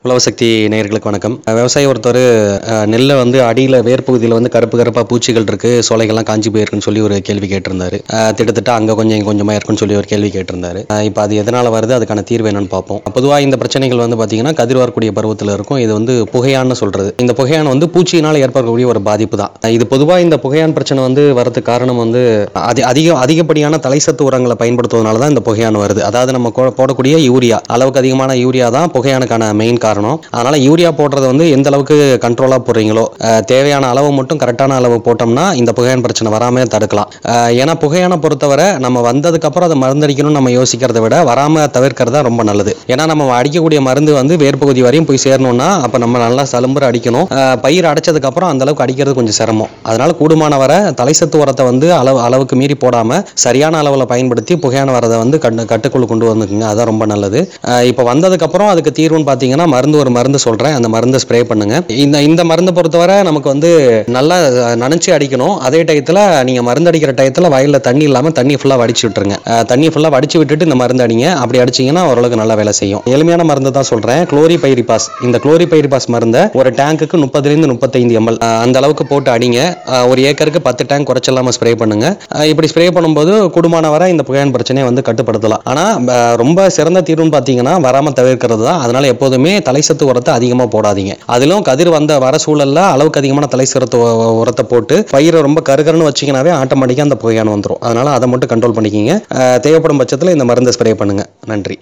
உழவசக்தி நேயர்களுக்கு வணக்கம் விவசாயி ஒருத்தர் நெல்லை வந்து அடியில் வேர் பகுதியில் வந்து கருப்பு கருப்பாக பூச்சிகள் இருக்கு சோலைகள்லாம் காஞ்சி போயிருக்குன்னு சொல்லி ஒரு கேள்வி கேட்டிருந்தாரு அஹ் திட்டத்தட்ட அங்கே கொஞ்சம் இங்க கொஞ்சமாக இருக்குன்னு சொல்லி ஒரு கேள்வி கேட்டிருந்தாரு அஹ் இப்போ அது எதனால் வருது அதுக்கான தீர்வு என்னன்னு பார்ப்போம் பொதுவாக இந்த பிரச்சனைகள் வந்து பார்த்தீங்கன்னா கதிர் வரக்கூடிய பருவத்தில் இருக்கும் இது வந்து புகையான்னு சொல்றது இந்த புகையான் வந்து பூச்சியினால் ஏற்படக்கூடிய ஒரு பாதிப்பு தான் அஹ் இது பொதுவாக இந்த புகையான் பிரச்சனை வந்து வரதுக்கு காரணம் வந்து அதி அதிக அதிகப்படியான தலைசத்து உரங்களை பயன்படுத்துவதனால தான் இந்த புகையான் வருது அதாவது நம்ம கோ- போடக்கூடிய யூரியா அளவுக்கு அதிகமான யூரியா தான் புகையானுக்கான மெயின் காரணம் அதனால யூரியா போடுறது வந்து எந்த அளவுக்கு கண்ட்ரோலாக போடுறீங்களோ அஹ் தேவையான அளவு மட்டும் கரெக்டான அளவு போட்டோம்னா இந்த புகையான் பிரச்சனை வராமல் தடுக்கலாம் அஹ் ஏன்னா புகையானை பொறுத்தவரை நம்ம வந்ததுக்கு அப்புறம் அதை மருந்தடிக்கணும்னு நம்ம யோசிக்கிறத விட வராம தவிர்க்கிறது தான் ரொம்ப நல்லது ஏன்னா நம்ம அடிக்கக்கூடிய மருந்து வந்து வேர்பகுதி வரையும் போய் சேரணும்னா அப்போ நம்ம நல்லா சலும்புற அடிக்கணும் அஹ் பயிர் அடைச்சதுக்கு அப்புறம் அந்த அளவுக்கு அடிக்கிறது கொஞ்சம் சிரமம் அதனால கூடுமான வரை தலைசத்து உரத்தை வந்து அளவு அளவுக்கு மீறி போடாம சரியான அளவில் பயன்படுத்தி புகையான வரதை வந்து கட்டு கட்டுக்குள் கொண்டு வந்துக்குங்க அதான் ரொம்ப நல்லது அஹ் இப்போ வந்ததுக்கு அப்புறம் அதுக்கு தீர்வுன்னு பார்த்தீங்கன்னா மருந்து ஒரு மருந்து சொல்றேன் அந்த மருந்தை ஸ்ப்ரே பண்ணுங்க இந்த இந்த மருந்தை பொறுத்தவரை நமக்கு வந்து நல்லா அஹ், நனைச்சு அடிக்கணும் அதே டயத்தில் நீங்க மருந்து அடிக்கிற டயத்தில் வயல்ல தண்ணி இல்லாம தண்ணி ஃபுல்லா வடிச்சு விட்டுருங்க அஹ், தண்ணி ஃபுல்லா வடிச்சு விட்டுட்டு இந்த மருந்து அடிங்க அப்படி அடிச்சீங்கன்னா ஓரளவுக்கு நல்லா வேலை செய்யும் எளிமையான மருந்து தான் சொல்றேன் குளோரி பைரிபாஸ் இந்த குளோரி பைரிபாஸ் மருந்தை ஒரு டேங்குக்கு முப்பதுலேருந்து முப்பத்தைந்து எம்எல் அந்த அளவுக்கு போட்டு அடிங்க அஹ், ஒரு ஏக்கருக்கு பத்து டேங்க் குறைச்சில்லாம ஸ்ப்ரே பண்ணுங்க அஹ், இப்படி ஸ்ப்ரே பண்ணும்போது கூடுமான வரை இந்த புகையான் பிரச்சனையை வந்து கட்டுப்படுத்தலாம் ஆனா அஹ், ரொம்ப சிறந்த தீர்வுன்னு பார்த்தீங்கன்னா வராம தவிர்க்கிறது தான் அதனால எப்போதுமே தலைசத்து உரத்தை அதிகமாக போடாதீங்க அதிலும் கதிர் வந்த வர சூழல்ல அளவுக்கு அதிகமான தலைசத்து உ- உரத்தை போட்டு பயிரை ரொம்ப கருகருன்னு வச்சீங்கன்னாவே ஆட்டோமேட்டிக்காக அந்த புகையான் வந்துடும் அதனால அதை மட்டும் கண்ட்ரோல் பண்ணிக்கிங்க அஹ், தேவைப்படும் பட்சத்தில் இந்த மருந்தை ஸ்ப்ரே பண்ணுங்க நன்றி